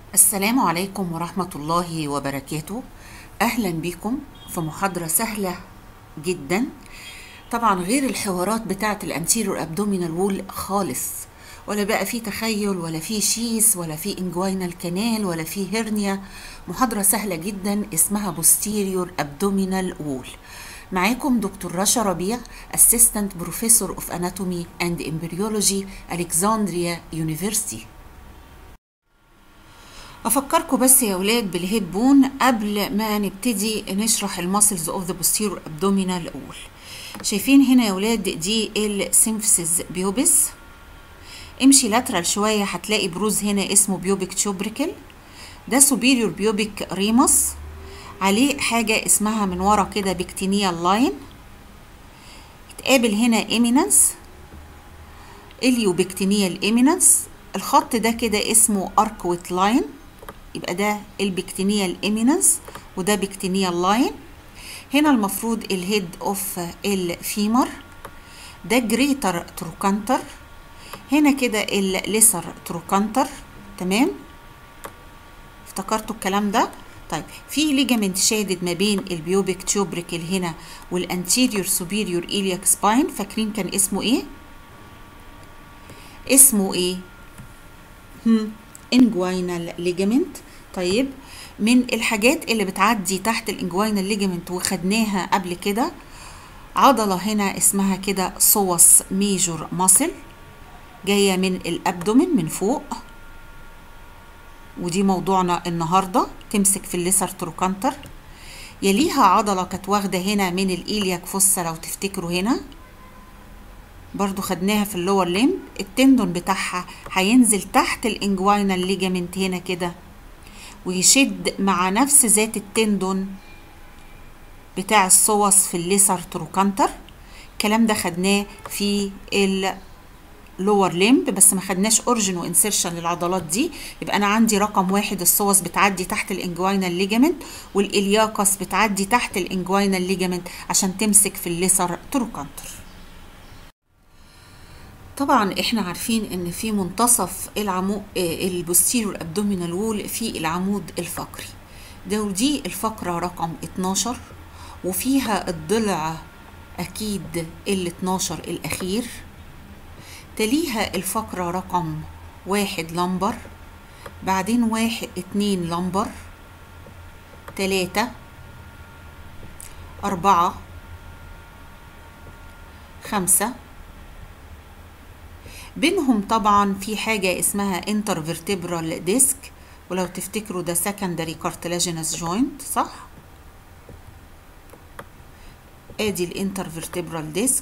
السلام عليكم ورحمة الله وبركاته أهلا بكم في محاضرة سهلة جدا طبعا غير الحوارات بتاعة الانتيريور ابدومينال وول خالص ولا بقى في تخيل ولا في شيس ولا في انجوينال كانال ولا في هرنيا محاضرة سهلة جدا اسمها بوستيريور ابدومينال وول معاكم دكتور رشا ربيع اسيستنت بروفيسور اوف اناتومي اند امبريولوجي الكسندريا يونيفرسيتي افكركم بس يا اولاد بالهيد بون قبل ما نبتدي نشرح الماسلز اوف ذا posterior abdominal wall شايفين هنا يا اولاد دي السيمفسيس بيوبس امشي لاترال شويه هتلاقي بروز هنا اسمه بيوبيك تشوبريكل ده سوبيريور بيوبيك ريموس عليه حاجه اسمها من ورا كده بكتينيال لاين اتقابل هنا ايمينانس اليوبكتينيال ايمينانس الخط ده كده اسمه اركويت لاين يبقى ده البكتينيال ايمينانس وده بكتينيال لاين هنا المفروض الهيد اوف الفيمر ده جريتر تروكانتر هنا كده الليسر تروكانتر تمام افتكرتوا الكلام ده طيب في ليجامنت شادد ما بين البيوبيك تيوبريكل هنا والانتيريور سوبيريور إلياك سباين فاكرين كان اسمه ايه اسمه ايه هم انجوينال ليجامنت طيب من الحاجات اللي بتعدي تحت الانجوينال ليجامنت وخدناها قبل كده عضله هنا اسمها كده صوص ميجور ماسل جايه من الابدومين من فوق ودي موضوعنا النهارده تمسك في الليسر تروكانتر يليها عضله كانت واخده هنا من الايلياك فوسا لو تفتكروا هنا برضو خدناها في اللور ليمب التندون بتاعها هينزل تحت الانجوينال ليجامنت هنا كده ويشد مع نفس ذات التندون بتاع الصوص في الليسر تروكانتر الكلام ده خدناه في اللور ليمب بس ما خدناش اورجن وانسيرشن للعضلات دي يبقى انا عندي رقم واحد الصوص بتعدي تحت الانجوينال ليجامنت والالياكس بتعدي تحت الانجوينال ليجامنت عشان تمسك في الليسر تروكانتر طبعا احنا عارفين ان في منتصف العمود البوستيريور ابدومينال وول في العمود الفقري ده ودي الفقرة رقم 12 وفيها الضلع اكيد ال 12 الاخير تليها الفقرة رقم واحد لمبر بعدين واحد اتنين لمبر تلاتة أربعة خمسة بينهم طبعا في حاجة اسمها intervertebral disc ولو تفتكروا ده secondary cartilaginous joint صح؟ ادي الانترفرتبرال ديسك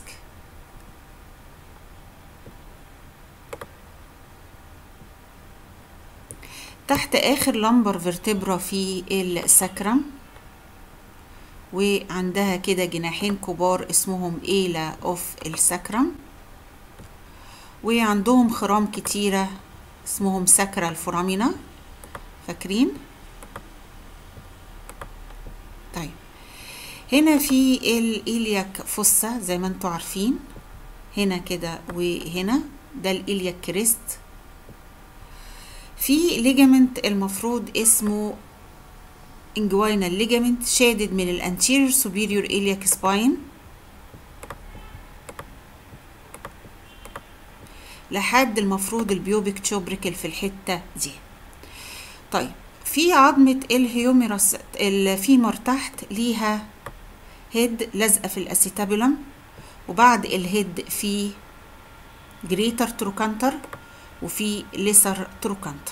تحت اخر لمبر فيرتبرا في السكرم وعندها كده جناحين كبار اسمهم ايلا اوف السكرم وعندهم خرام كتيرة اسمهم ساكرا الفورامينا فاكرين طيب هنا في الإلياك فوسا زي ما انتوا عارفين هنا كده وهنا ده الإلياك كريست في ليجامنت المفروض اسمه انجوينال ليجامنت شادد من الانتيريور سوبيريور إلياك سباين لحد المفروض البيوبيك تشوبريكل في الحتة دي طيب في عظمة الهيوميرس الفيمر تحت ليها هيد لازقة في الأسيتابولم وبعد الهيد في جريتر تروكانتر وفي ليسر تروكانتر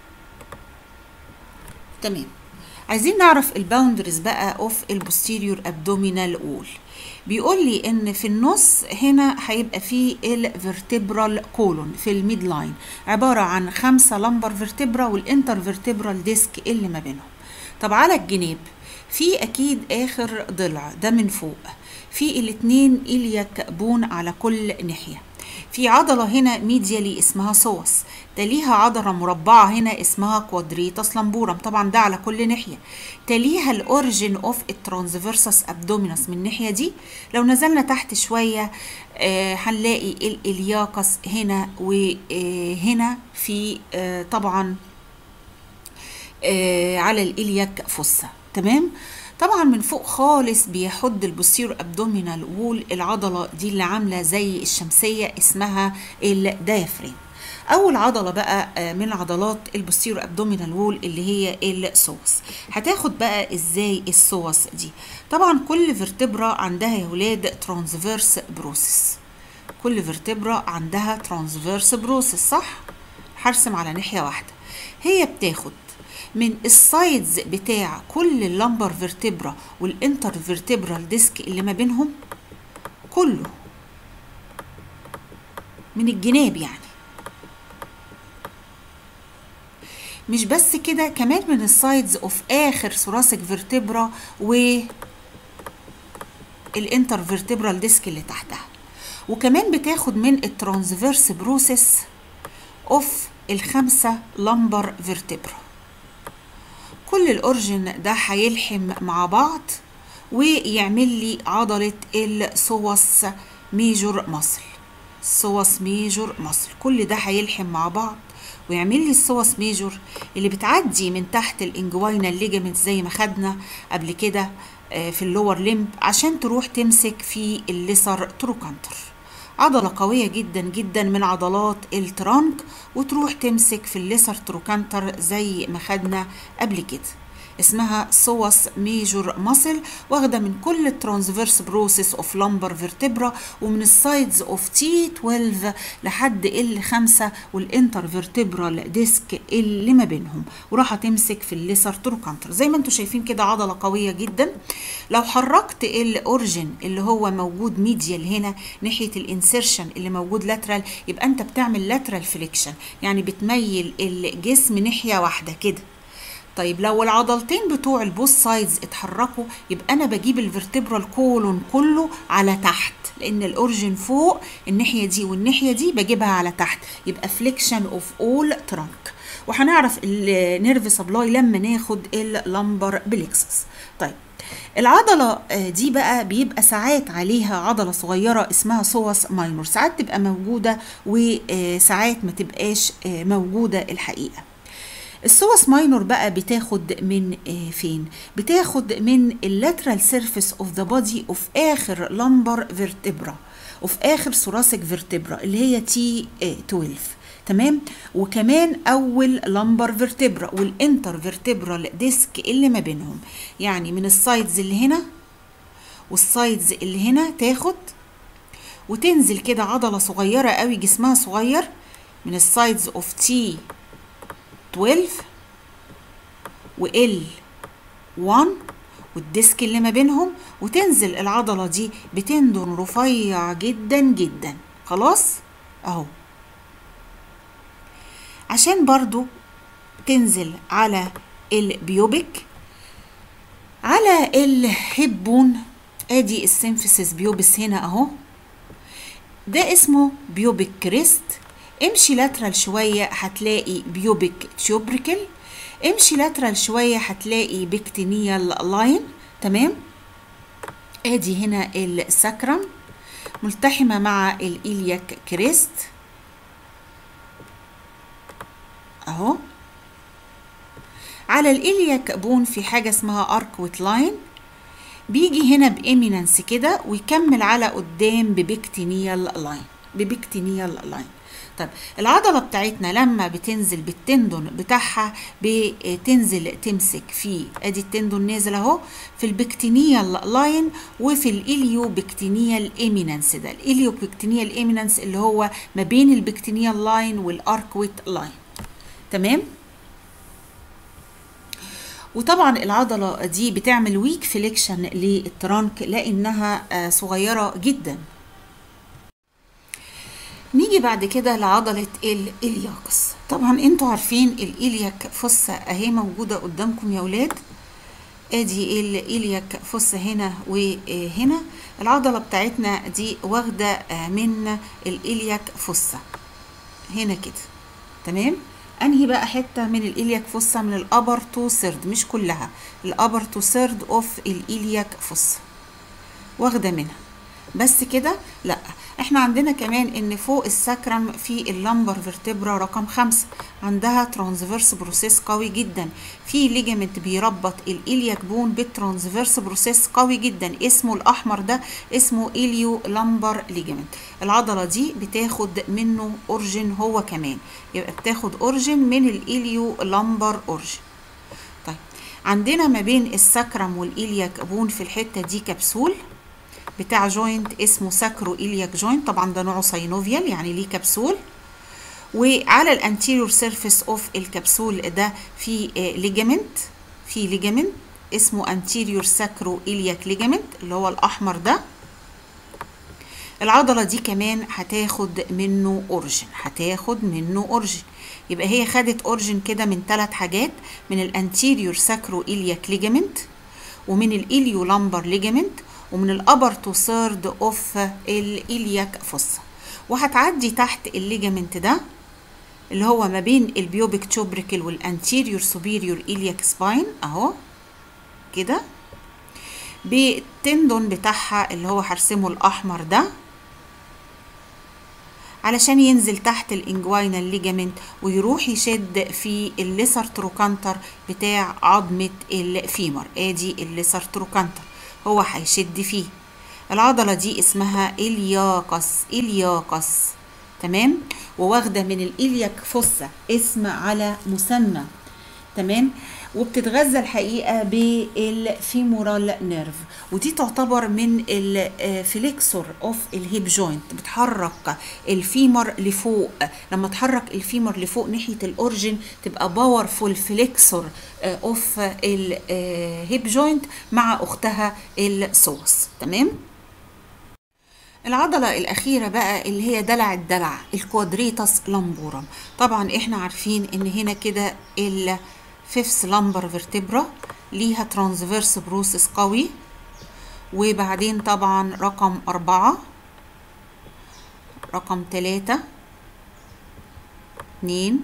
تمام عايزين نعرف الباوندرز بقى اوف البوستيريور ابدومينال وول بيقول لي ان في النص هنا هيبقى فيه الفرتبرال كولون في الميد لاين عباره عن خمسه لمبر فيرتبرا والانتر فيرتبرال ديسك اللي ما بينهم طب على الجناب في اكيد اخر ضلع ده من فوق في الاتنين الياك بون على كل ناحيه في عضله هنا ميديالي اسمها سوس تليها عضلة مربعة هنا اسمها كوادريتاس لامبورم طبعا ده على كل ناحية تليها الأوريجين اوف الترانسفيرسس ابدومينس من الناحية دي لو نزلنا تحت شوية آه هنلاقي الإلياكس هنا وهنا في آه طبعا آه على الإلياك فوسا تمام طبعا من فوق خالص بيحد البوستيرو ابدومينال وول العضله دي اللي عامله زي الشمسيه اسمها الدايفريم اول عضله بقى من عضلات البوستيرو ابدومينال وول اللي هي السوس هتاخد بقى ازاي السوس دي طبعا كل فيرتبرا عندها يا ولاد ترانسفيرس بروسيس كل فيرتبرا عندها ترانسفيرس بروسيس صح هرسم على ناحيه واحده هي بتاخد من السايدز بتاع كل اللمبر فيرتبرا والانتر فيرتبرال ديسك اللي ما بينهم كله من الجناب يعني مش بس كده كمان من السايدز اوف اخر ثوراسيك فيرتبرا و الانتر فيرتبرال ديسك اللي تحتها وكمان بتاخد من الترانسفيرس بروسيس اوف الخمسه لمبر فيرتبرا كل الاورجن ده هيلحم مع بعض ويعمل لي عضلة السوس ميجور مصل السوس ميجور مصل كل ده هيلحم مع بعض ويعمل لي السوس ميجور اللي بتعدي من تحت الانجوينال ليجامنت زي ما خدنا قبل كده في اللور ليمب عشان تروح تمسك في الليسر تروكانتر عضلة قوية جدا جدا من عضلات الترانك وتروح تمسك في الليسر تروكانتر زي ما خدنا قبل كده اسمها سوس ميجور ماسل واخده من كل الترانسفيرس بروسيس اوف لمبر فيرتبرا ومن السايدز اوف تي 12 لحد ال 5 والانتر فيرتبرال ديسك اللي ما بينهم وراح تمسك في الليسر تروكانتر زي ما انتم شايفين كده عضله قويه جدا لو حركت الاورجن اللي هو موجود ميديال هنا ناحيه الانسيرشن اللي موجود لاترال يبقى انت بتعمل لاترال فليكشن يعني بتميل الجسم ناحيه واحده كده طيب لو العضلتين بتوع البوث سايدز اتحركوا يبقى انا بجيب الفرتبرال كولون كله على تحت لان الاورجن فوق الناحيه دي والناحيه دي بجيبها على تحت يبقى فليكشن اوف اول ترانك وهنعرف النيرف سبلاي لما ناخد اللمبر بليكسس طيب العضله دي بقى بيبقى ساعات عليها عضله صغيره اسمها سوس ماينور ساعات تبقى موجوده وساعات ما تبقاش موجوده الحقيقه السوس ماينور بقى بتاخد من فين بتاخد من اللاترال سيرفيس اوف ذا بودي اوف اخر لمبر فيرتبرا اوف اخر ثوراسيك فيرتبرا اللي هي تي 12 تمام وكمان اول لمبر فيرتبرا والانتر فيرتبرال ديسك اللي ما بينهم يعني من السايدز اللي هنا والسايدز اللي هنا تاخد وتنزل كده عضله صغيره قوي جسمها صغير من السايدز اوف تي 12 وال 1 والديسك اللي ما بينهم وتنزل العضله دي بتندن رفيع جدا جدا خلاص اهو عشان برضو تنزل على البيوبك على الهبون ادي السيمفيسيس بيوبس هنا اهو ده اسمه بيوبك كريست امشي لاترال شوية هتلاقي بيوبك تيوبريكل امشي لاترال شوية هتلاقي بكتينيال لاين تمام ادي هنا الساكرم ملتحمة مع الإلياك كريست اهو على الإلياك بون في حاجة اسمها اركوت لاين بيجي هنا بإيمينانس كده ويكمل على قدام ببكتينيال لاين ببكتينيال لاين طب العضلة بتاعتنا لما بتنزل بالتندون بتاعها بتنزل تمسك في ادي التندون نازل اهو في البكتينيال لاين وفي الاليو بكتينيال ايمينانس ده الاليو بكتينيال ايمينانس اللي هو ما بين البكتينيال لاين والاركويت لاين تمام وطبعا العضلة دي بتعمل ويك فليكشن للترانك لانها صغيرة جدا نيجي بعد كده لعضلة الإلياكس طبعا انتوا عارفين الإلياك فصة اهي موجودة قدامكم يا ولاد ادي الإلياك فصة هنا وهنا العضلة بتاعتنا دي واخدة من الإلياك فصة هنا كده تمام انهي بقى حتة من الإلياك فصة من الأبر تو سيرد مش كلها الأبر تو سيرد اوف الإلياك فصة واخدة منها بس كده لا احنا عندنا كمان ان فوق الساكرم في اللمبر فيرتبرا رقم خمسة عندها ترانسفيرس بروسيس قوي جدا في ليجامنت بيربط الإلياك بون بالترانسفيرس بروسيس قوي جدا اسمه الأحمر ده اسمه إليو لمبر ليجامنت العضلة دي بتاخد منه أورجن هو كمان يبقى بتاخد أورجن من الإليو لمبر أورجن طيب عندنا ما بين الساكرم والإلياك بون في الحتة دي كبسول بتاع جوينت اسمه ساكرو إلياك جوينت طبعا ده نوعه ساينوفيال يعني ليه كبسول وعلى الانتيريور سيرفيس اوف الكبسول ده في ليجامنت في ليجامنت اسمه انتيريور ساكرو إلياك ليجامنت اللي هو الأحمر ده العضلة دي كمان هتاخد منه أورجن هتاخد منه أورجن يبقى هي خدت أورجن كده من ثلاث حاجات من الانتيريور ساكرو إلياك ليجامنت ومن الإليو لامبر ليجامنت ومن الأبر تو ثيرد أوف الإلياك فوسا وهتعدي تحت الليجامنت ده اللي هو ما بين البيوبيك توبريكل والانتيريور سوبيريور إلياك سباين أهو كده بالتندون بتاعها اللي هو هرسمه الأحمر ده علشان ينزل تحت الانجوينال ليجامنت ويروح يشد في الليسر تروكانتر بتاع عظمة الفيمر ادي الليسر تروكانتر هو هيشد فيه العضلة دي اسمها إلياقس إلياقس تمام وواخدة من الإلياك فوسا اسم على مسمى تمام وبتتغذى الحقيقة بالفيمورال نيرف ودي تعتبر من الفليكسور اوف الهيب جوينت بتحرك الفيمر لفوق لما تحرك الفيمر لفوق ناحية الاورجن تبقى باورفول فليكسور اوف الهيب جوينت مع اختها السوس تمام العضلة الأخيرة بقى اللي هي دلع الدلع الكوادريتاس لامبورم طبعا احنا عارفين ان هنا كده الفيفث لامبر فيرتبرا ليها ترانسفيرس بروسس قوي وبعدين طبعا رقم أربعة رقم تلاتة اتنين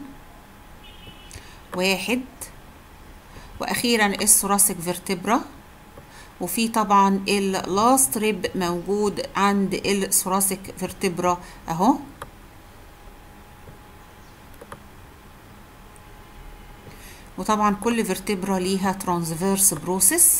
واحد وأخيرا الثوراسيك فيرتبرا وفي طبعا اللاست ريب موجود عند الثوراسيك فيرتبرا اهو وطبعا كل فيرتبرا ليها ترانسفيرس بروسيس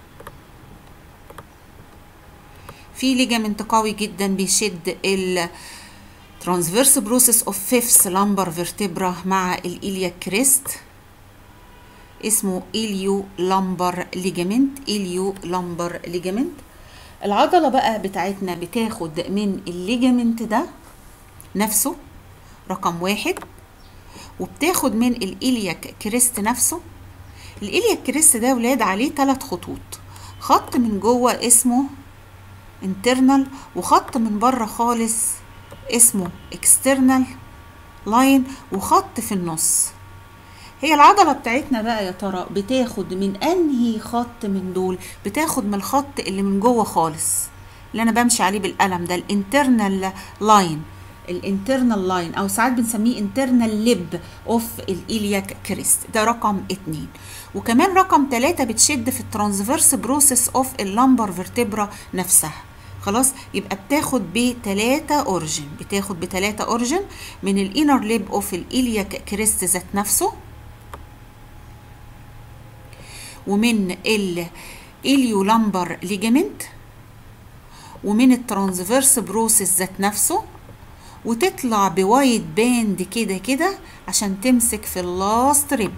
في ليجامنت قوي جدا بيشد ال ترانسفيرس بروسيس اوف فيفث لامبر فيرتبرا مع الإلياك كريست اسمه إليو لامبر ليجامنت إليو لامبر ليجامنت العضلة بقى بتاعتنا بتاخد من الليجامنت ده نفسه رقم واحد وبتاخد من الإلياك كريست نفسه الإلياك كريست ده ولاد عليه ثلاث خطوط خط من جوه اسمه internal وخط من بره خالص اسمه external لاين وخط في النص هي العضلة بتاعتنا بقى يا ترى بتاخد من انهي خط من دول بتاخد من الخط اللي من جوه خالص اللي انا بمشي عليه بالقلم ده الانترنال لاين الانترنال لاين او ساعات بنسميه انترنال ليب اوف الإلياك كريست ده رقم اتنين وكمان رقم تلاتة بتشد في الترانسفيرس بروسيس اوف اللامبر فيرتبرا نفسها خلاص يبقى بتاخد بتلاتة اورجن بتاخد بتلاتة اورجن من الانر ليب اوف الإلياك كريست ذات نفسه ومن الإليولامبر ليجامنت ومن الترانسفيرس بروسيس ذات نفسه وتطلع بوايت باند كده كده عشان تمسك في اللاست ريب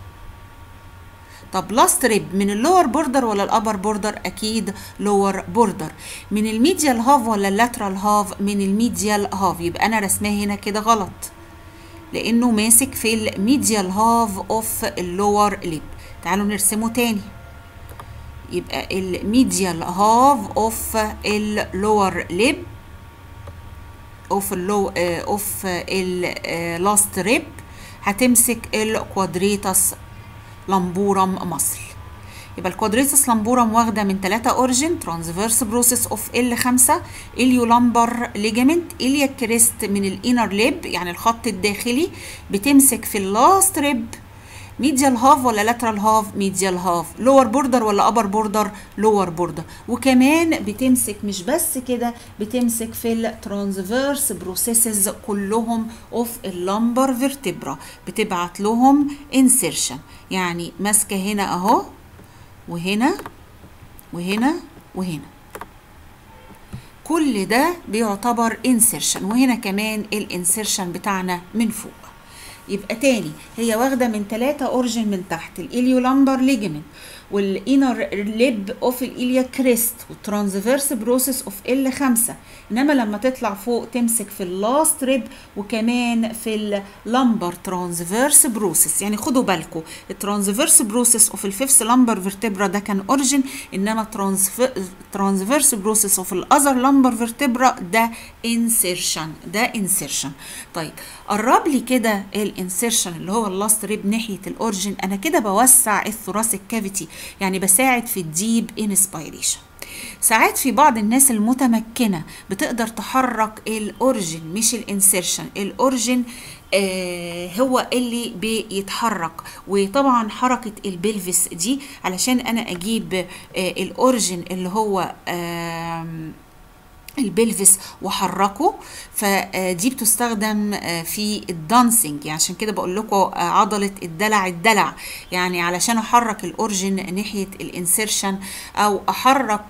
طب لاست ريب من اللور بوردر ولا الابر بوردر اكيد لور بوردر من الميديال هاف ولا اللاترال هاف من الميديال هاف يبقى انا رسماه هنا كده غلط لانه ماسك في الميديال هاف اوف اللور ليب تعالوا نرسمه تاني يبقى الميديال هاف اوف اللور ليب اوف اللو اوف اللاست ريب هتمسك الكوادريتاس لامبورم مصل يبقى الكوادريتس لامبورم واخده من 3 اورجن ترانسفيرس بروسيس اوف ال 5 اليو لامبر ليجامنت اليا كريست من الانر ليب يعني الخط الداخلي بتمسك في اللاست ريب ميديال هاف ولا لاترال هاف ميديال هاف لور بوردر ولا ابر بوردر لور بوردر وكمان بتمسك مش بس كده بتمسك في الترانسفيرس بروسيسز كلهم اوف اللمبر فيرتبرا بتبعت لهم انسيرشن يعني ماسكه هنا اهو وهنا وهنا وهنا كل ده بيعتبر انسيرشن وهنا كمان الانسيرشن بتاعنا من فوق يبقى تاني هي واخده من ثلاثة اورجن من تحت الاليولامبر ليجمنت والانر ليب اوف الاليا كريست والترانسفيرس بروسيس اوف ال 5 انما لما تطلع فوق تمسك في اللاست ريب وكمان في اللمبر ترانسفيرس بروسيس يعني خدوا بالكم الترانسفيرس بروسيس اوف الفيفث لمبر فيرتبرا ده كان اوريجن انما ترانسفيرس بروسيس اوف الاذر لمبر فيرتبرا ده انسيرشن ده انسيرشن طيب قرب لي كده الانسيرشن اللي هو اللاست ريب ناحيه الاوريجن انا كده بوسع الثوراسيك كافيتي يعني بساعد في الديب انسبيريشن ساعات في بعض الناس المتمكنه بتقدر تحرك الاوريجن مش الانسيرشن الاوريجن آه هو اللي بيتحرك وطبعا حركه البلفس دي علشان انا اجيب آه الاوريجن اللي هو آه البلفس وحركه فدي بتستخدم في الدانسينج يعني عشان كده بقول لكم عضله الدلع الدلع يعني علشان احرك الاورجن ناحيه الانسيرشن او احرك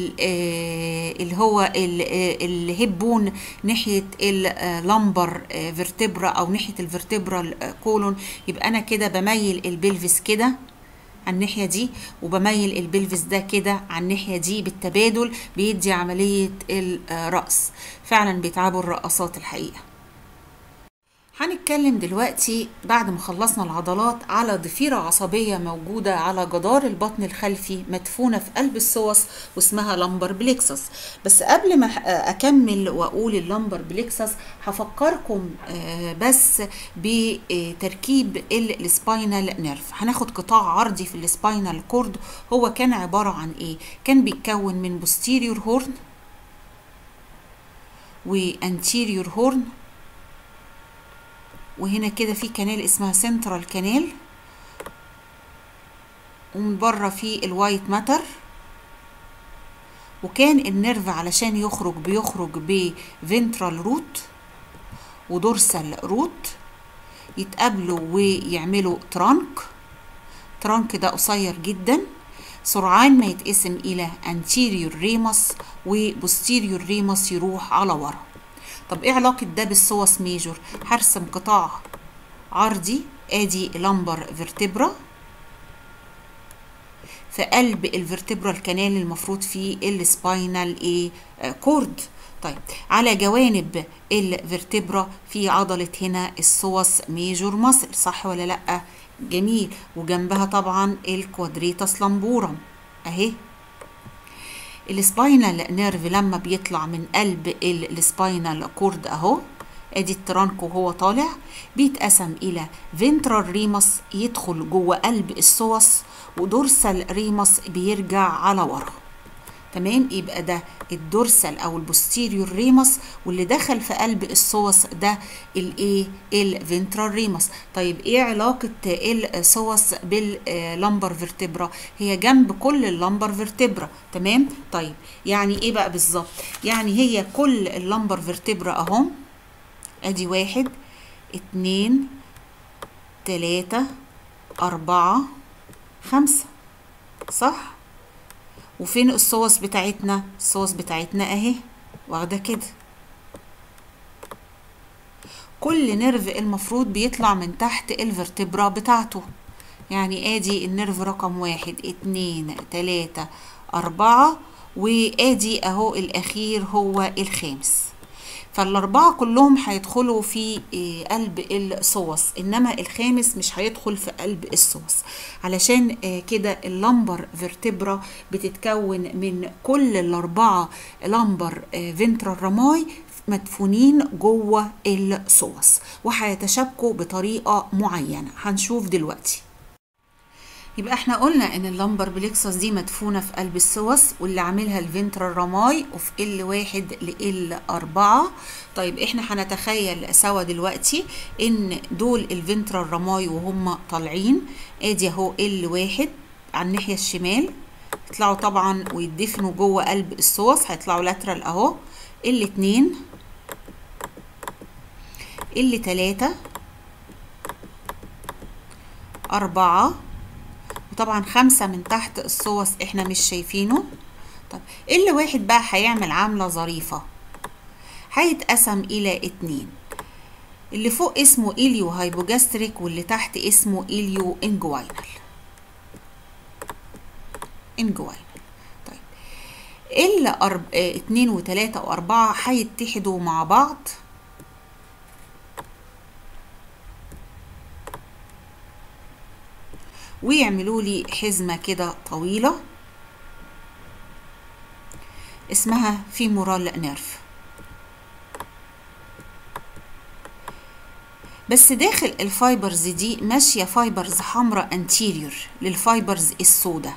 اللي هو الهبون ناحيه اللمبر فيرتبرا او ناحيه الفيرتبرا كولون يبقى انا كده بميل البلفس كده على الناحية دي وبميل البلفس ده كده على الناحية دي بالتبادل بيدي عملية الرأس فعلا بيتعبوا الرقصات الحقيقة هنتكلم دلوقتي بعد ما خلصنا العضلات على ضفيرة عصبية موجودة على جدار البطن الخلفي مدفونة في قلب السوس واسمها لمبر بليكسس بس قبل ما أكمل وأقول اللمبر بليكسس هفكركم بس بتركيب السباينال نيرف هناخد قطاع عرضي في السباينال كورد هو كان عبارة عن ايه كان بيتكون من بوستيريور هورن وانتيريور هورن وهنا كده في كانال اسمها سنترال كانال ومن بره في الوايت ماتر وكان النيرف علشان يخرج بيخرج بفنترال روت ودورسال روت يتقابلوا ويعملوا ترانك ترانك ده قصير جدا سرعان ما يتقسم الى anterior ريمس وبوستيريور ريمس يروح على ورا طب ايه علاقة ده بالسوس ميجور هرسم قطاع عرضي ادي لمبر فيرتبرا في قلب الفيرتبرال كانال المفروض فيه السباينال ايه كورد طيب على جوانب الفيرتبرا في عضلة هنا السوس ميجور ماسل صح ولا لأ جميل وجنبها طبعا الكوادريتاس لامبورم اهي السباينال نيرف لما بيطلع من قلب السباينال كورد اهو ادي الترانك وهو طالع بيتقسم الى فينترال ريمس يدخل جوه قلب السوس ودورسال ريمس بيرجع على ورا تمام يبقى ده الدورسال او البوستيريور ريمس واللي دخل في قلب السوس ده الايه الفنترال ريمس طيب ايه علاقه السوس باللمبر فيرتبرا هي جنب كل اللمبر فيرتبرا تمام طيب يعني ايه بقى بالظبط يعني هي كل اللمبر فيرتبرا اهو ادي واحد اتنين تلاتة اربعة خمسة صح وفين الصوص بتاعتنا الصوص بتاعتنا اهي واخده كده كل نيرف المفروض بيطلع من تحت الفرتبرا بتاعته يعني ادي النيرف رقم واحد اتنين تلاتة اربعة وادي اهو الاخير هو الخامس فالأربعة كلهم هيدخلوا في قلب الصوص إنما الخامس مش هيدخل في قلب الصوص علشان كده اللمبر فيرتبرا بتتكون من كل الأربعة لمبر فينترال رماي مدفونين جوه الصوص وهيتشابكوا بطريقة معينة هنشوف دلوقتي يبقى احنا قلنا ان اللمبر بليكسس دي مدفونه في قلب السوس واللي عاملها الفنترال رماي وفي ال واحد ل أربعة طيب احنا هنتخيل سوا دلوقتي ان دول الفنترال رماي وهم طالعين ادي اهو ال واحد على الناحيه الشمال يطلعوا طبعا ويدفنوا جوه قلب السوس هيطلعوا لاترال اهو ال اتنين ال تلاتة أربعة وطبعا خمسة من تحت الصوص احنا مش شايفينه طب اللي واحد بقى هيعمل عاملة ظريفة هيتقسم إلى اتنين اللي فوق اسمه إليو هايبوجاستريك واللي تحت اسمه إليو انجواينال انجواينال طيب إلا أرب... اه اتنين وتلاتة وأربعة هيتحدوا مع بعض ويعملوا لي حزمة كده طويلة اسمها فيمورال نيرف بس داخل الفايبرز دي ماشية فايبرز حمراء انتيريور للفايبرز السوداء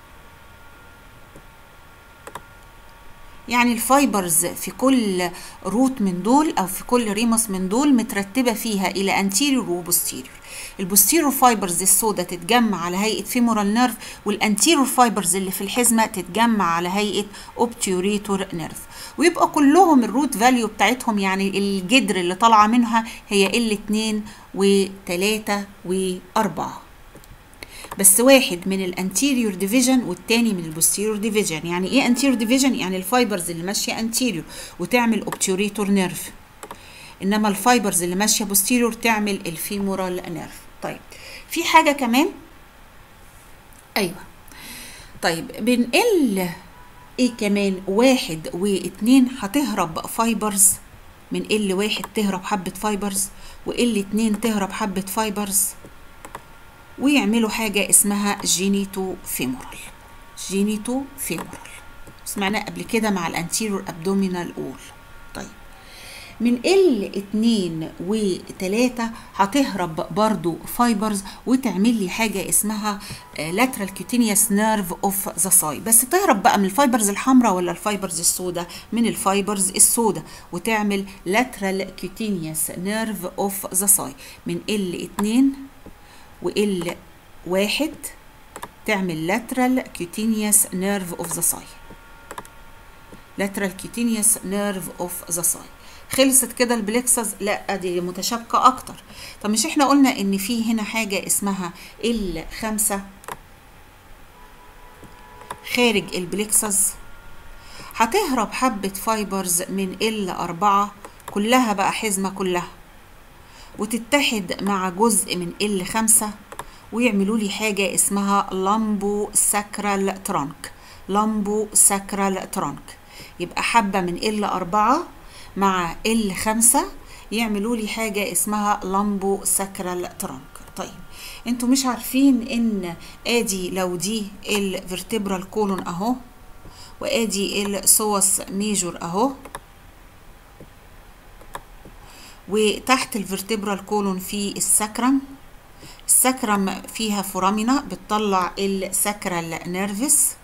يعني الفايبرز في كل روت من دول او في كل ريموس من دول مترتبة فيها الى انتيريور وبوستيريور البوستيريور فايبرز السوداء تتجمع على هيئة فيمورال نيرف والانتيريور فايبرز اللي في الحزمة تتجمع على هيئة اوبتيوريتور نيرف ويبقى كلهم الروت فاليو بتاعتهم يعني الجدر اللي طالعة منها هي ال 2 و3 و4 بس واحد من الانتيريور ديفيجن والتاني من البوستيريور ديفيجن يعني ايه انتيريور ديفيجن يعني الفايبرز اللي ماشيه انتيريور وتعمل اوبتيوريتور نيرف انما الفايبرز اللي ماشيه بوستيريور تعمل الفيمورال نيرف طيب في حاجه كمان ايوه طيب بنقل ايه كمان واحد واتنين هتهرب فايبرز من ال واحد تهرب حبة فايبرز وال اتنين تهرب حبة فايبرز ويعملوا حاجة اسمها جينيتو فيمورال جينيتو فيمورال سمعناه قبل كده مع الانتيريور ابدومينال اول طيب من ال اتنين وتلاتة هتهرب برضو فايبرز وتعمل لي حاجة اسمها lateral cutaneous nerve of the side بس تهرب بقى من الفايبرز الحمراء ولا الفايبرز السوداء من الفايبرز السوداء وتعمل lateral cutaneous nerve of the side من ال اتنين وال واحد تعمل lateral cutaneous nerve of the side lateral cutaneous nerve of the side خلصت كده البليكسز لا دي متشابكة أكتر طب مش احنا قلنا إن في هنا حاجة اسمها ال خمسة خارج البليكسز هتهرب حبة فايبرز من ال أربعة كلها بقى حزمة كلها وتتحد مع جزء من ال خمسة ويعملوا لي حاجة اسمها لامبو ساكرال ترانك لامبو ساكرال ترانك يبقى حبة من ال أربعة مع ال خمسة يعملوا لي حاجة اسمها لامبو ساكرال ترانك طيب انتوا مش عارفين ان ادي لو دي الفرتبرال كولون اهو وادي السوس ميجور اهو وتحت الفرتبرال كولون في السكرم السكرم فيها فورامينا بتطلع السكرال نيرفس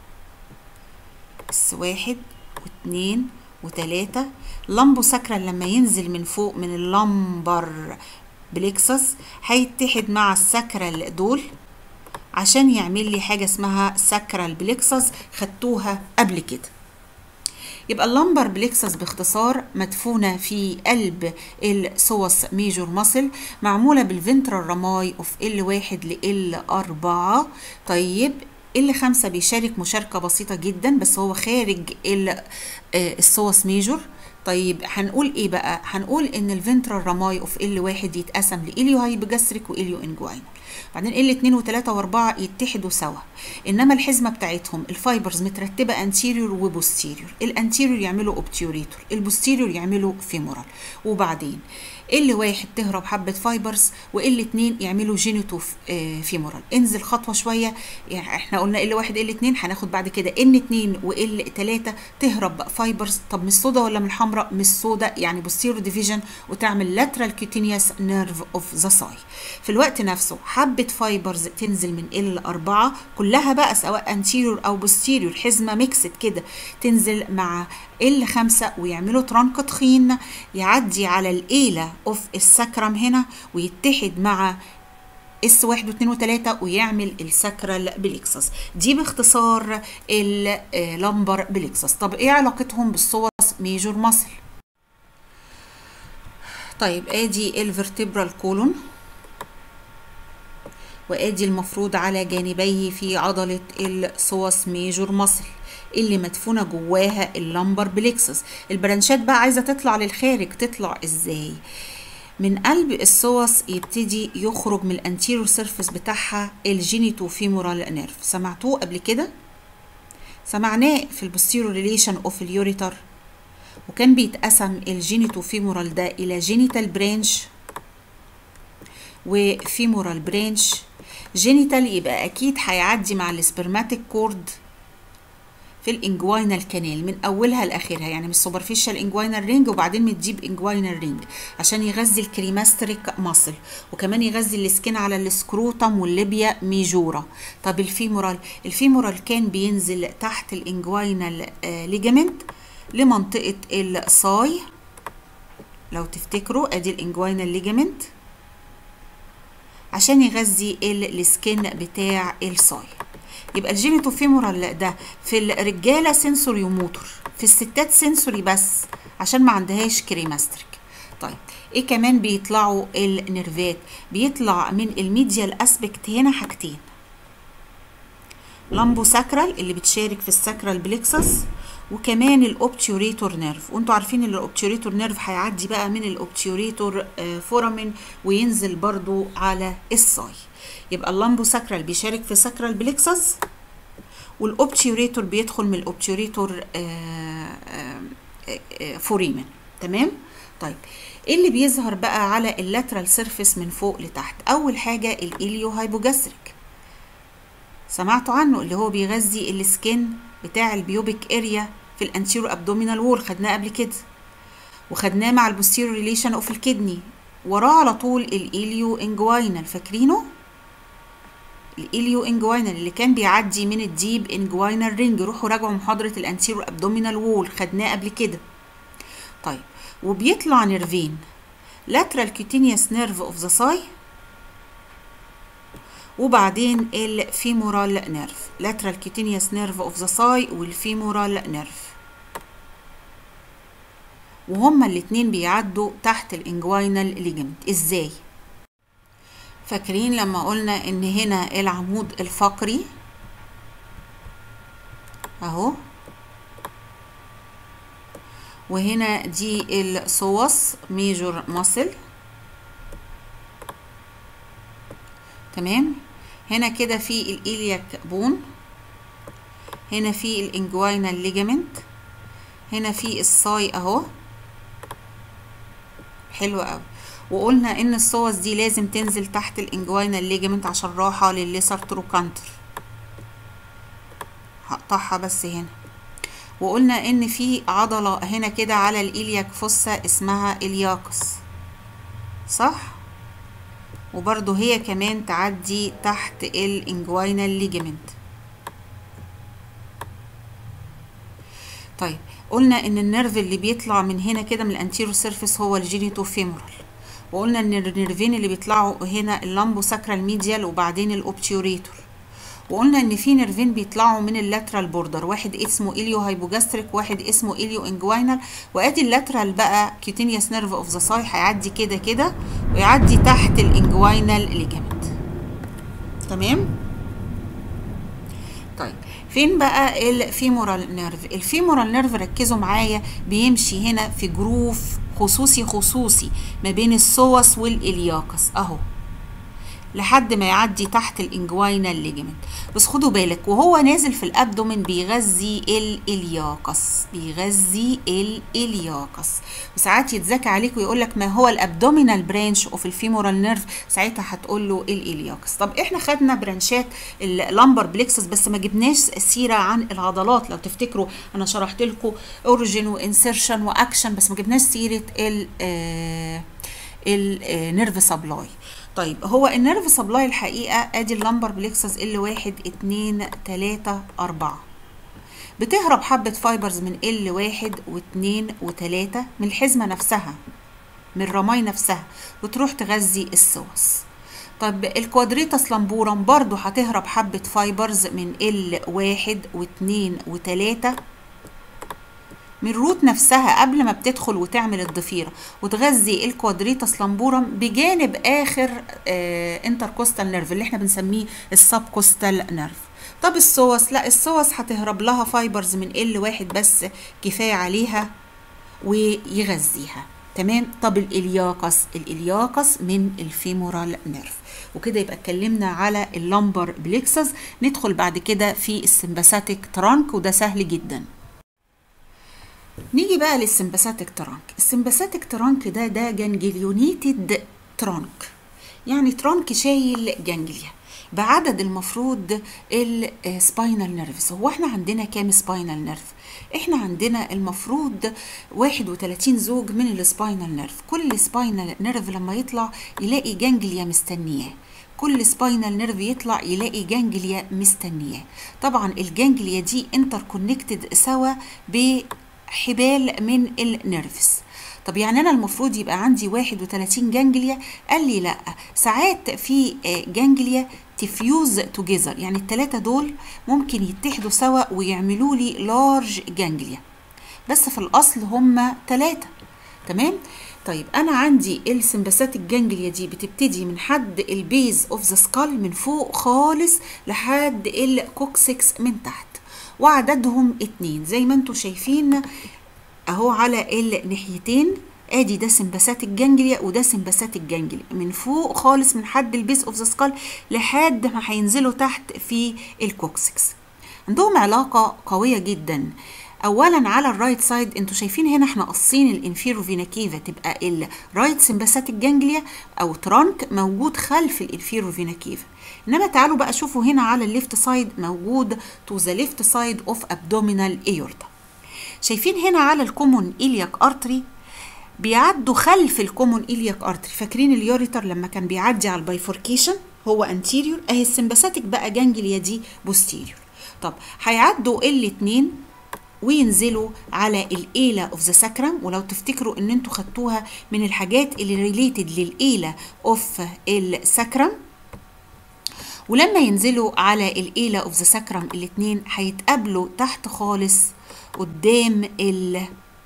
بس واحد واتنين وتلاتة لامبو ساكرال لما ينزل من فوق من اللمبر بليكسس هيتحد مع الساكرال دول عشان يعمل لي حاجة اسمها ساكرال بليكسس خدتوها قبل كده يبقى اللمبر بليكسس باختصار مدفونة في قلب السوس ميجور ماسل معمولة بالفنترال رماي اوف ال واحد ل أربعة طيب ال خمسة بيشارك مشاركة بسيطة جدا بس هو خارج السوس ميجور طيب هنقول ايه بقى هنقول ان الفنترال رماي اوف ال واحد يتقسم لإليو هايبجاستريك وإليو انجواين بعدين ال 2 و3 و4 يتحدوا سوا انما الحزمه بتاعتهم الفايبرز مترتبه انتيريور وبوستيريور الانتيريور يعملوا اوبتيوريتور البوستيريور يعملوا فيمورال وبعدين ال واحد تهرب حبه فايبرز وال اتنين يعملوا جينيتو فيمورال انزل خطوه شويه يعني احنا قلنا ال واحد ال اتنين هناخد بعد كده ان اتنين وال تلاته تهرب فايبرز طب من السودا ولا من الحمراء من السودا يعني بوستيريور ديفيجن وتعمل lateral cutaneous nerve of the side في الوقت نفسه حبة فايبرز تنزل من ال 4 كلها بقى سواء انتيريور او بوستيريور حزمة ميكسد كده تنزل مع ال 5 ويعملوا ترانك تخين يعدي على الإيلة اوف السكرم هنا ويتحد مع اس واحد واثنين وثلاثة ويعمل الساكرال بليكسس دي باختصار اللمبر بليكسس طب ايه علاقتهم بالسوس ميجور ماسل طيب ادي الفرتبرال كولون وادي المفروض على جانبيه في عضلة السوس ميجور ماسل اللي مدفونة جواها اللمبر بليكسس البرانشات بقى عايزة تطلع للخارج تطلع ازاي من قلب السوس يبتدي يخرج من الانتيريور سيرفيس بتاعها الجينيتو فيمورال نيرف سمعتوه قبل كده سمعناه في البوستيريور ريليشن اوف اليوريتر وكان بيتقسم الجينيتو فيمورال ده الى جينيتال برانش وفيمورال برانش جينيتال يبقى اكيد هيعدي مع السبرماتيك كورد في الانجوينال كانال من اولها لاخرها يعني من السوبرفيشال انجوينال رينج وبعدين من الديب انجوينال رينج عشان يغذي الكريماستريك ماسل وكمان يغذي السكين على السكروتم والليبيا ميجورا طب الفيمورال الفيمورال كان بينزل تحت الانجوينال آه ليجامنت لمنطقه الصاي لو تفتكروا ادي الانجوينال ليجامنت عشان يغذي السكين بتاع الصاي يبقى الجينيتو فيمورال ده في الرجاله سنسوري وموتور في الستات سنسوري بس عشان ما عندهاش كريماستريك طيب ايه كمان بيطلعوا النرفات بيطلع من الميديال اسبكت هنا حاجتين لامبو ساكرال اللي بتشارك في الساكرال بليكسس وكمان الاوبتيوريتور نيرف وانتوا عارفين ان الاوبتيوريتور نيرف هيعدي بقى من الاوبتيوريتور فورامين وينزل برضو على الصاي يبقى اللامبو ساكرال بيشارك في ساكرال بليكسس والاوبتيوريتور بيدخل من الاوبتيوريتور فوريمن تمام طيب ايه اللي بيظهر بقى على اللاترال سيرفيس من فوق لتحت اول حاجه الاليو هايبوجاستريك سمعتوا عنه اللي هو بيغذي السكين بتاع البيوبيك اريا في الانتيرو ابدومينال وول خدناه قبل كده وخدناه مع البوستيرو ريليشن اوف الكدني وراه على طول الاليو انجوينال فاكرينه الاليو انجوينال اللي كان بيعدي من الديب انجوينال رينج روحوا راجعوا محاضره الانتيرو ابدومينال وول خدناه قبل كده طيب وبيطلع نيرفين lateral cutaneous nerve of the thigh وبعدين الفيمورال نيرف lateral cutaneous nerve of the thigh والفيمورال نيرف وهما الاتنين بيعدوا تحت الانجوينال ليجمنت ازاي فاكرين لما قلنا ان هنا العمود الفقري اهو وهنا دي السوس ميجور ماسل تمام هنا كده في الإلياك بون هنا في الانجوينال ليجامنت هنا في الصاي اهو حلو قوي وقلنا ان الصوص دي لازم تنزل تحت الانجوينال ليجامنت عشان راحه للليسر تروكانتر هقطعها بس هنا وقلنا ان في عضله هنا كده على الإلياك فوسا اسمها الياكس صح وبرضو هي كمان تعدي تحت الانجوينال ليجامنت طيب قلنا ان النيرف اللي بيطلع من هنا كده من الانتيرو سيرفيس هو الجينيتو فيمورال وقلنا ان النيرفين اللي بيطلعوا هنا اللامبو ساكرال ميديال وبعدين الاوبتيوريتور وقلنا ان في نيرفين بيطلعوا من اللاترال بوردر واحد اسمه اليو هايبوجاستريك واحد اسمه اليو انجوينال وادي اللاترال بقى كيوتينيوس نيرف اوف ذا ساي هيعدي كده كده ويعدي تحت الانجوينال ليجامنت تمام طيب فين بقى الفيمورال نيرف الفيمورال نيرف ركزوا معايا بيمشي هنا في جروف خصوصي خصوصي ما بين السوس والإلياكس اهو لحد ما يعدي تحت الانجوينال ليجمنت بس خدوا بالك وهو نازل في الابدومين بيغذي الالياكس بيغذي الالياكس وساعات يتذكى عليك ويقول لك ما هو الابدومينال برانش اوف الفيمورال نيرف ساعتها هتقول له الالياكس طب احنا خدنا برانشات اللامبر بليكسس بس ما جبناش سيره عن العضلات لو تفتكروا انا شرحت لكم اوريجين وانسيرشن واكشن بس ما جبناش سيره ال النيرف سبلاي طيب هو النيرف سبلاي الحقيقه ادي اللمبر بليكسس ال 1 2 3 4 بتهرب حبه فايبرز من ال 1 و2 و3 من الحزمه نفسها من الرماي نفسها وتروح تغذي السوس طب الكوادريتاس لامبورم برضو هتهرب حبة فايبرز من ال واحد واتنين وتلاتة من الروت نفسها قبل ما بتدخل وتعمل الضفيرة وتغذي الكوادريتاس لامبورم بجانب آخر آه انتركوستال نيرف اللي احنا بنسميه السب كوستال نيرف طب السوس لا السوس هتهرب لها فايبرز من ال واحد بس كفاية عليها ويغذيها تمام طب الالياقس الالياقس من الفيمورال نيرف وكده يبقى اتكلمنا على اللمبر بليكسس ندخل بعد كده في السمباثيك ترانك وده سهل جدا نيجي بقى للسمباثيك ترانك السمباثيك ترانك ده ده جانجليونيتد ترانك يعني ترانك شايل جانجليا بعدد المفروض السباينال نيرفز هو احنا عندنا كام سباينال نيرف احنا عندنا المفروض 31 زوج من السباينال نيرف كل سباينال نيرف لما يطلع يلاقي جانجليا مستنياه كل سباينال نيرف يطلع يلاقي جانجليا مستنياه طبعا الجانجليا دي انتر كونكتد سوا بحبال من النيرفز طب يعني انا المفروض يبقى عندي 31 جانجليا قال لي لا ساعات في جانجليا تفيوز توجذر يعني الثلاثه دول ممكن يتحدوا سوا ويعملوا لي لارج جانجليا بس في الاصل هم ثلاثه تمام طيب انا عندي السمباثيك جانجليا دي بتبتدي من حد البيز اوف ذا سكال من فوق خالص لحد الكوكسكس من تحت وعددهم اتنين زي ما انتم شايفين اهو على الناحيتين ادي ده سمباثيك جانجليا وده سمباثيك جانجليا من فوق خالص من حد البيز اوف ذا سكال لحد ما هينزلوا تحت في الكوكسكس عندهم علاقه قويه جدا اولا على الرايت سايد انتوا شايفين هنا احنا قاصين الانفيرو فينا كيفا تبقى الرايت سمباثيك جانجليا او ترانك موجود خلف الانفيرو فينا كيفا انما تعالوا بقى شوفوا هنا على الليفت سايد موجود تو ذا ليفت سايد اوف ابدومينال ايورتا شايفين هنا على الكومون إلياك ارتري بيعدوا خلف الكومون إلياك ارتري فاكرين اليوريتر لما كان بيعدي على البايفوركيشن هو انتيريور اهي السمباثيك بقى جانجليا دي بوستيريور طب هيعدوا الاتنين وينزلوا على الايلا اوف ذا ساكرم ولو تفتكروا ان انتوا خدتوها من الحاجات اللي ريليتد للايلا اوف الساكرم ولما ينزلوا على الايلا اوف ذا ساكرم الاتنين هيتقابلوا تحت خالص قدام ال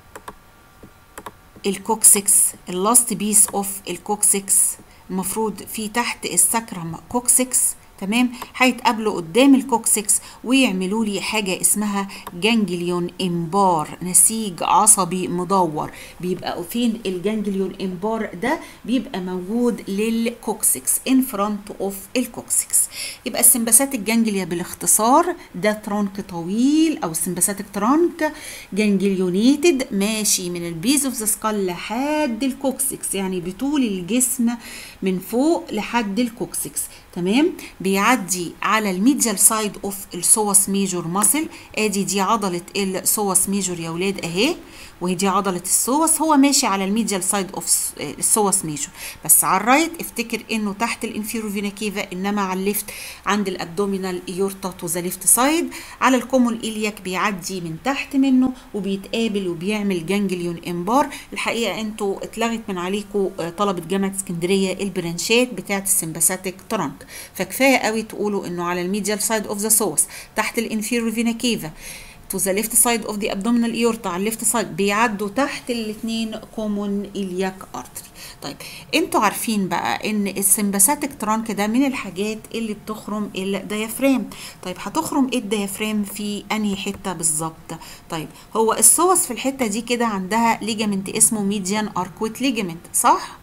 الكوكسكس اللاست بيس اوف الكوكسكس المفروض في تحت الساكرم كوكسكس تمام هيتقابلوا قدام الكوكسكس ويعملوا لي حاجه اسمها جانجليون امبار نسيج عصبي مدور بيبقى فين الجانجليون امبار ده بيبقى موجود للكوكسكس ان فرونت اوف الكوكسكس يبقى السمباثيك جانجليا بالاختصار ده ترانك طويل او السمباثيك ترانك جانجليونيتد ماشي من البيز اوف ذا سكال لحد الكوكسكس يعني بطول الجسم من فوق لحد الكوكسكس تمام بيعدي على الميديال سايد اوف السوس ميجور ماسل ادي دي عضله السوس ميجور يا ولاد اهي وهي دي عضله السوس هو ماشي على الميديال سايد اوف السوس ميجور بس على الرايت افتكر انه تحت الانفيرو فينا كيفا انما على الليفت عند الابدومينال ايورتا تو ذا ليفت سايد على الكومون الياك بيعدي من تحت منه وبيتقابل وبيعمل جانجليون امبار الحقيقه انتوا اتلغت من عليكم طلبه جامعه اسكندريه البرانشات بتاعه السمباثيك ترانك فكفايه قوي تقولوا انه على الميديال سايد اوف ذا سوس تحت الانفيرو فينا كيفا to the left side of the abdominal aorta على الليفت سايد بيعدوا تحت الاثنين كومون إلياك ارتري طيب انتوا عارفين بقى ان السمباثيك ترانك ده من الحاجات اللي بتخرم الديافرام طيب هتخرم ايه الديافرام في انهي حته بالظبط طيب هو السوس في الحته دي كده عندها ليجامنت اسمه ميديان اركويت ليجامنت صح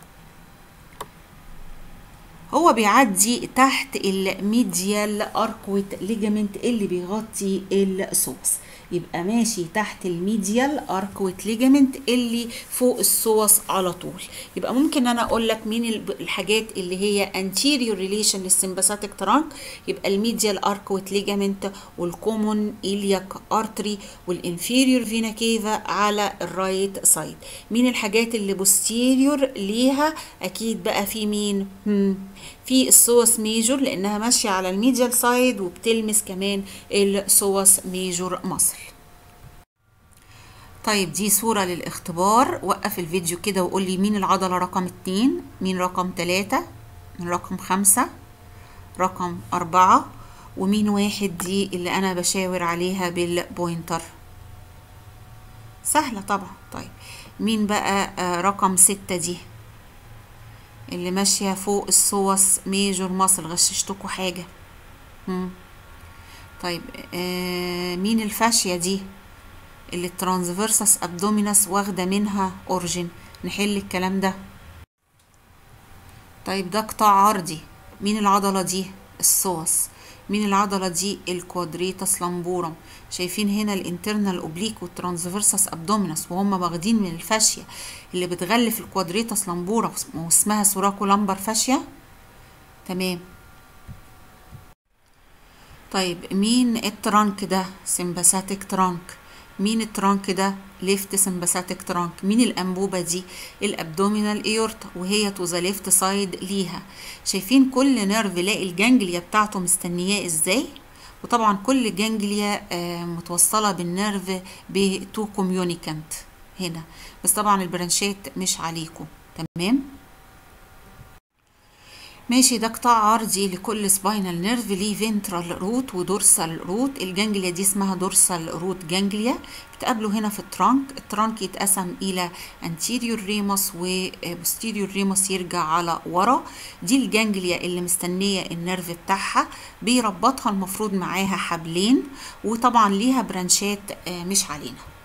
هو بيعدي تحت الميديال اركويت ليجامنت اللي بيغطي السوس يبقى ماشي تحت الميديال اركويت ليجامنت اللي فوق السوس على طول يبقى ممكن انا اقول لك مين الحاجات اللي هي anterior relation للسمباثيك ترانك يبقى الميديال اركويت ليجامنت والكومون إلياك ارتري والانفيريور فينا كيفا على الرايت سايد مين الحاجات اللي بوستيريور ليها اكيد بقى في مين هم. في السوس ميجور لانها ماشيه على الميديال سايد وبتلمس كمان السوس ميجور مصل طيب دي صورة للاختبار وقف الفيديو كده وقول لي مين العضلة رقم اتنين مين رقم تلاتة مين رقم خمسة رقم أربعة ومين واحد دي اللي أنا بشاور عليها بالبوينتر سهلة طبعا طيب مين بقى آه رقم ستة دي اللي ماشية فوق السوس ميجور مصل غششتكوا حاجة مم. طيب آه مين الفاشية دي اللي الترانسفيرسس ابدومينس واخدة منها اورجين نحل الكلام ده طيب ده قطاع عرضي مين العضلة دي السوس مين العضلة دي الكوادريتاس لامبورم شايفين هنا الانترنال اوبليك والترانسفيرسس ابدومينس وهم واخدين من الفاشية اللي بتغلف الكوادريتاس لامبورم واسمها سوراكو لامبر فاشية تمام طيب مين الترانك ده سمباثيك ترانك مين الترانك ده ليفت سمباثيك ترانك مين الانبوبه دي الابدومينال ايورتا وهي تو ذا ليفت سايد ليها شايفين كل نيرف لاقي الجانجليا بتاعته مستنياه ازاي وطبعا كل جانجليا آه متوصله بالنيرف بتو كوميونيكانت هنا بس طبعا البرانشات مش عليكم تمام ماشي ده قطاع عرضي لكل سباينال نيرف ليه فينترال روت ودورسال روت الجانجليا دي اسمها دورسال روت جانجليا بتقابلوا هنا في الترانك الترانك يتقسم الى anterior ريموس وبوستيريور ريموس يرجع على ورا دي الجانجليا اللي مستنيه النيرف بتاعها بيربطها المفروض معاها حبلين وطبعا ليها برانشات مش علينا